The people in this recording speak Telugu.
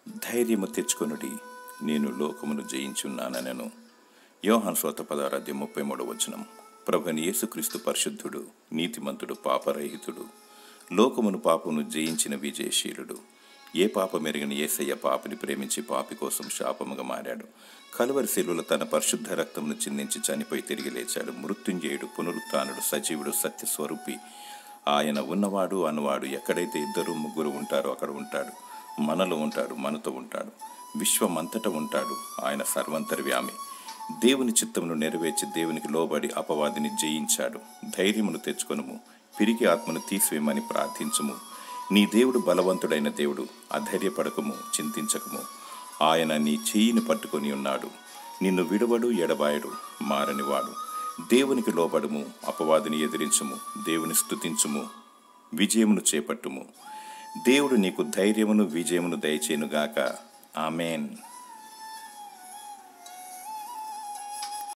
ధైర్యము తెచ్చుకొనుడి నేను లోకమును జయించున్నానెను యోహాన్ శ్రోత పదారాధ్యం ముప్పై మూడవ వచనం ప్రభుని యేసుక్రీస్తు పరిశుద్ధుడు నీతిమంతుడు పాపరహితుడు లోకమును పాపమును జయించిన విజయశీలుడు ఏ పాప మెరిగిన ఏసయ్య పాపిని ప్రేమించి పాపి కోసం శాపముగా మారాడు కలువరి శిలువలో తన పరిశుద్ధ రక్తమును చిందించి చనిపోయి తిరిగి లేచాడు మృత్యుంజయుడు పునరుత్నుడు సజీవుడు సత్యస్వరూపి ఆయన ఉన్నవాడు అన్నవాడు ఎక్కడైతే ఇద్దరు ముగ్గురు ఉంటారో అక్కడ ఉంటాడు మనలో ఉంటాడు మనతో ఉంటాడు విశ్వమంతటా ఉంటాడు ఆయన సర్వంతర్వ్యామి దేవుని చిత్తమును నెరవేర్చి దేవునికి లోబడి అపవాదిని జయించాడు ధైర్యమును తెచ్చుకొనుము పిరికి ఆత్మను తీసివేయమని ప్రార్థించుము నీ దేవుడు బలవంతుడైన దేవుడు అధైర్యపడకము చింతించకము ఆయన నీ చెయ్యిని పట్టుకొని ఉన్నాడు నిన్ను విడవడు ఎడబాయడు మారనివాడు దేవునికి లోబడుము అపవాదిని ఎదిరించుము దేవుని స్తుతించుము విజయమును చేపట్టుము దేవుడు నీకు ధైర్యమును విజయమును దయచేయునుగాక ఆమెన్